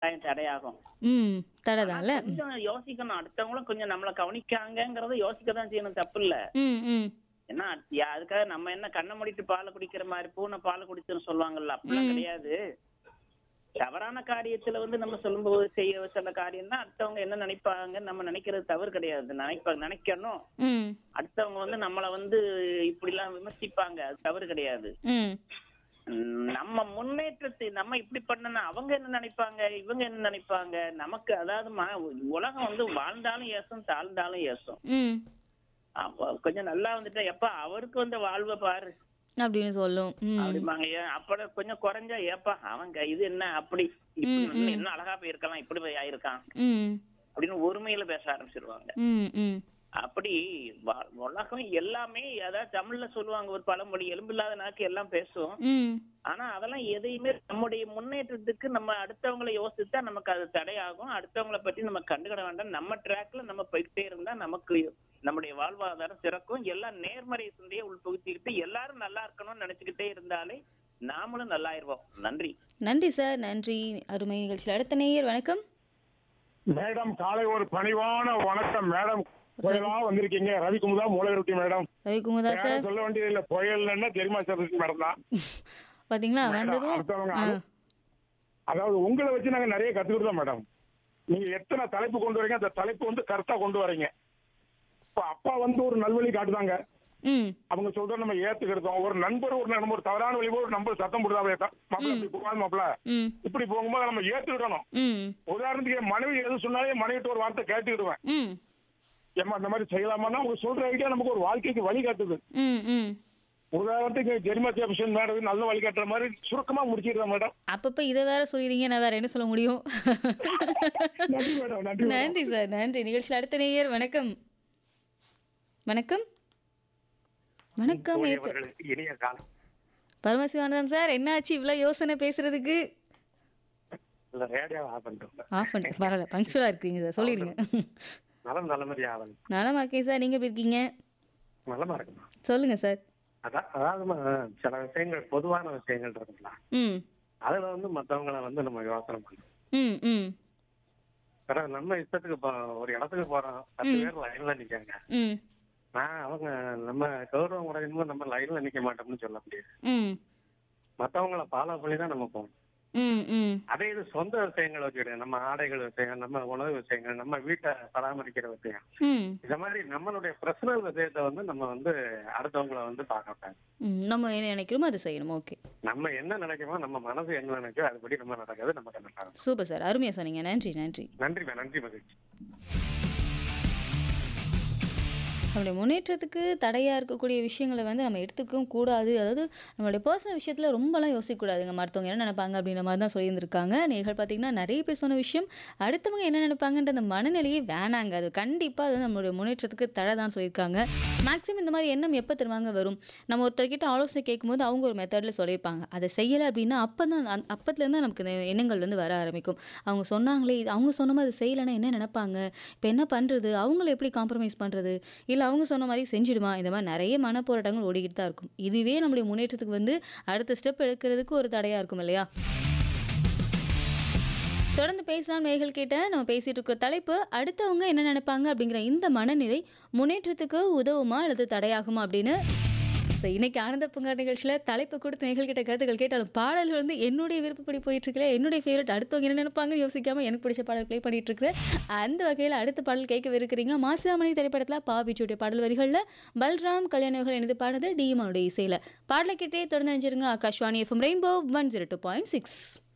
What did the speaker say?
கட்டாயம் தடையாகும் ம் தடை ஆனா தான்ல கொஞ்சம் யோசிக்கணும் அடுத்தவங்களும் கொஞ்சம் நம்மள கவனிக்காங்கங்கறத யோசிக்க தான் செய்யணும் தப்பு இல்ல ம் ம் ஏன்னா யா- அதுக்காக நம்ம என்ன கண்ணை மூடிட்டு பாலை குடிக்கிற மாதிரி பூனை பாலை குடிச்சுன்னு சொல்லுவாங்கல்ல அப்படிலாம் கிடையாது தவறான காரியத்துல வந்து நம்ம சொல்லும்போது செய்ய சில காரியம் தான் அடுத்தவங்க என்ன நினைப்பாங்க நம்ம நினைக்கிறது தவறு கிடையாது நினைப்ப நினைக்கணும் ம் அடுத்தவங்க வந்து நம்மள வந்து இப்படி எல்லாம் விமர்சிப்பாங்க அது தவறு கிடையாது ம் உம் நம்ம முன்னேற்றத்தை நம்ம இப்படி பண்ணனா அவங்க என்ன நினைப்பாங்க இவங்க என்ன நினைப்பாங்க நமக்கு அதாவது ம- உலகம் வந்து வாழ்ந்தாலும் ஏசும் தாழ்ந்தாலும் ஏசும் ம் அப்ப கொஞ்சம் நல்லா வந்துட்டா எப்ப அவருக்கு வந்து வாழ்வை பாரு அப்படின்னு சொல்லும் ம் அப்படிம்பாங்க ஏன் அப்பட கொஞ்சம் குறைஞ்சா ஏப்பா அவங்க இது என்ன அப்படி இப்படி இன்னும் என்ன அழகா போயிருக்கலாம் இப்படி போய் ஆயிருக்கான் ம் அப்படின்னு ஒருமையில பேச ஆரம்பிச்சிருவாங்க ம் ம் அப்படி வ- உலகம் எல்லாமே அதாவது தமிழ்ல சொல்லுவாங்க ஒரு பழமொழி எலும்பில்லாத நாக்கு எல்லாம் பேசும் ம் ஆனா அதெல்லாம் எதையுமே நம்முடைய முன்னேற்றத்துக்கு நம்ம அடுத்தவங்களை யோசித்தா நமக்கு அது தடையாகும் அடுத்தவங்களை பற்றி நம்ம கண்டுக்கிட வேண்டாம் நம்ம ட்ராக்ல நம்ம போயிட்டே இருந்தா நமக்கு நம்முடைய வாழ்வாதாரம் சிறக்கும் எல்லாம் நேர்மறை சிந்தையை உள்புகுத்திக்கிட்டு எல்லாரும் நல்லா இருக்கணும்னு நினைச்சுக்கிட்டே இருந்தாலே நாமளும் நல்லாயிருவோம் நன்றி நன்றி சார் நன்றி அருமை நிகழ்ச்சியில் அடுத்த நேயர் வணக்கம் மேடம் காலை ஒரு பணிவான வணக்கம் மேடம் புயலா வந்திருக்கீங்க ரவிக்குமுதா மூலவருட்டி மேடம் ரவிக்குமுதா சார் வேற சொல்ல வேண்டியது இல்ல புயல்னா தெரியுமா சார் மேடம் தான் பாத்தீங்களா மேடம், வந்ததும் அடுத்தவங்க ஆ அனு- அதாவது உங்களை வச்சு நாங்க நிறைய கத்துக்கிட்டோம் மேடம் நீங்க எத்தனை தலைப்பு கொண்டு வரீங்க அந்த தலைப்பு வந்து கரெக்டா கொண்டு வரீங்க இப்ப அப்பா வந்து ஒரு நல்வழி காட்டுதாங்க ம் அவங்க சொல்ற நம்ம ஏத்துக்கிட்டோம் ஒரு நண்பர் ஒரு நம்ம ஒரு தவறான வழி ஒரு நண்பர் சத்தம் போடுதாவே மாப்பிள்ள இப்படி போகாது மாப்பிள்ள ம் இப்படி போகும்போது நம்ம ஏத்துக்கிடணும் ம் உதாரணத்துக்கு என் மனைவி எது சொன்னாலும் என் மனைவிட்டு ஒரு வார்த்தை கேட்டுக்கிடுவேன் ம் ஏமா அந்த மாதிரி செய்யலாமான்னா அவங்க சொல்ற ஐடியா நமக்கு ஒரு வாழ்க்கைக்கு வழி காட்டுது ம் ம் உதாரணத்துக்கு ஜெர்மா கேப்ஷன் மேடம் நல்ல வழி காட்டுற மாதிரி சுருக்கமா முடிச்சிடுறேன் மேடம் அப்பப்ப இதை வேற சொல்லிடுறீங்க நான் வேற என்ன சொல்ல முடியும் நன்றி மேடம் நன்றி மேடம். நன்றி சார் நன்றி நிகழ்ச்சியில் அடுத்த நேயர் வணக்கம் வணக்கம் வணக்கம் ஏற்ப- அவர்களுக்கு இனிய காலம் பரமசிவானந்தம் சார் என்னாச்சு இவ்வளோ யோசனை பேசுறதுக்கு இல்ல ரேடியோ ஆஃப் பண்ணிட்டோம் ஆஃப் பண்ணி பரவாயில்ல பங்க்சுவலாக இருக்கீங்க சார் சொல்லிடுங்க நலம் நல்லமதி ஆவல் நலமா இருக்கேன் சார் நீங்கள் எப்படி இருக்கீங்க நலமா இருக்குமா சொல்லுங்க சார் அதான் அதாவதுமா சில விஷயங்கள் பொதுவான விஷயங்கள் இருக்குங்களா ம் அதுல வந்து மத்தவங்கள வந்து நம்ம யோசனை பண்ணணும் ம் ம் வேற நம்ம இஷ்டத்துக்கு இப்போ ஒரு இடத்துக்கு போறோம் பத்து பேர் லைன்ல நிக்காங்க ம் நான் அவங்க நம்ம கௌரவம் உடையணும் நம்ம லைன்ல நிக்க மாட்டோம்னு சொல்ல முடியாது ம் மத்தவங்கள ஃபாலோ பண்ணி தான் நம்ம போகணும் ம் ம் அதே இது சொந்த விஷயங்கள் வச்சுக்கிட்டு நம்ம ஆடைகள் விஷயம் நம்ம உணவு விஷயங்கள் நம்ம வீட்டை பராமரிக்கிற விஷயம் ம் இந்த மாதிரி நம்மளுடைய பர்சனல் விஷயத்தை வந்து நம்ம வந்து அடுத்தவங்கள வந்து பார்க்க மாட்டாங்க ம் நம்ம என்ன நினைக்கிறோமோ அது செய்யணும் ஓகே நம்ம என்ன நினைக்கிறோமோ நம்ம மனசு என்ன நினைக்கோ அதுபடி நம்ம நடக்கிறது நமக்கு நல்லா இருக்கும் சூப்பர் சார் அருமையாக சொன்னீங்க நன்றி நன்றி நன்றி மே- நன்றி மகிழ்ச்சி நம்மளுடைய முன்னேற்றத்துக்கு தடையாக இருக்கக்கூடிய விஷயங்களை வந்து நம்ம எடுத்துக்கவும் கூடாது அதாவது நம்மளுடைய பர்சனல் விஷயத்தில் ரொம்பலாம் யோசிக்கக்கூடாதுங்க மற்றவங்க என்ன நினைப்பாங்க அப்படின்ற மாதிரி தான் சொல்லியிருந்திருக்காங்க நீங்கள் பார்த்தீங்கன்னா நிறைய பேர் சொன்ன விஷயம் அடுத்தவங்க என்ன நினைப்பாங்கன்ற அந்த மனநிலையே வேணாங்க அது கண்டிப்பாக அது நம்மளுடைய முன்னேற்றத்துக்கு தடை தான் சொல்லியிருக்காங்க மேக்ஸிமம் இந்த மாதிரி எண்ணம் எப்போ தருவாங்க வரும் நம்ம ஒருத்தர்கிட்ட ஆலோசனை கேட்கும்போது அவங்க ஒரு மெத்தடில் சொல்லியிருப்பாங்க அதை செய்யலை அப்படின்னா அப்போ தான் அப்பத்துலேருந்து தான் நமக்கு இந்த எண்ணங்கள் வந்து வர ஆரம்பிக்கும் அவங்க சொன்னாங்களே இது அவங்க சொன்ன மாதிரி அது செய்யலைன்னா என்ன நினைப்பாங்க இப்போ என்ன பண்ணுறது அவங்கள எப்படி காம்ப்ரமைஸ் பண்ணுறது இல்லை அவங்க சொன்ன மாதிரி செஞ்சிடுமா இந்த மாதிரி நிறைய மனப்போராட்டங்கள் ஓடிக்கிட்டு தான் இருக்கும் இதுவே நம்முடைய முன்னேற்றத்துக்கு வந்து அடுத்த ஸ்டெப் எடுக்கிறதுக்கு ஒரு தடையாக இருக்கும் இல்லையா தொடர்ந்து பேசலாம் நேயர்கள் கேட்ட நம்ம பேசிட்டு இருக்கிற தலைப்பு அடுத்தவங்க என்ன நினைப்பாங்க அப்படிங்கிற இந்த மனநிலை முன்னேற்றத்துக்கு உதவுமா அல்லது தடையாகுமா அப்படின்னு ஸோ இன்னைக்கு ஆனந்த பூங்கா நிகழ்ச்சியில் தலைப்பு கொடுத்து நேயர்கள் கிட்ட கருத்துக்கள் கேட்டாலும் பாடல் வந்து என்னுடைய விருப்பப்படி போயிட்டு இருக்கல என்னுடைய ஃபேவரட் அடுத்தவங்க என்ன நினைப்பாங்கன்னு யோசிக்காம எனக்கு பிடிச்ச பாடல் ப்ளே பண்ணிட்டு இருக்கிறேன் அந்த வகையில் அடுத்த பாடல் கேட்க இருக்கிறீங்க மாசிராமணி திரைப்படத்தில் பாவிச்சுடைய பாடல் வரிகளில் பல்ராம் கல்யாணர்கள் எனது பாடுறது டிஎம்னுடைய இசையில் பாடலை கேட்டே தொடர்ந்து நினைச்சிருங்க Akashvani FM rainbow one zero two point six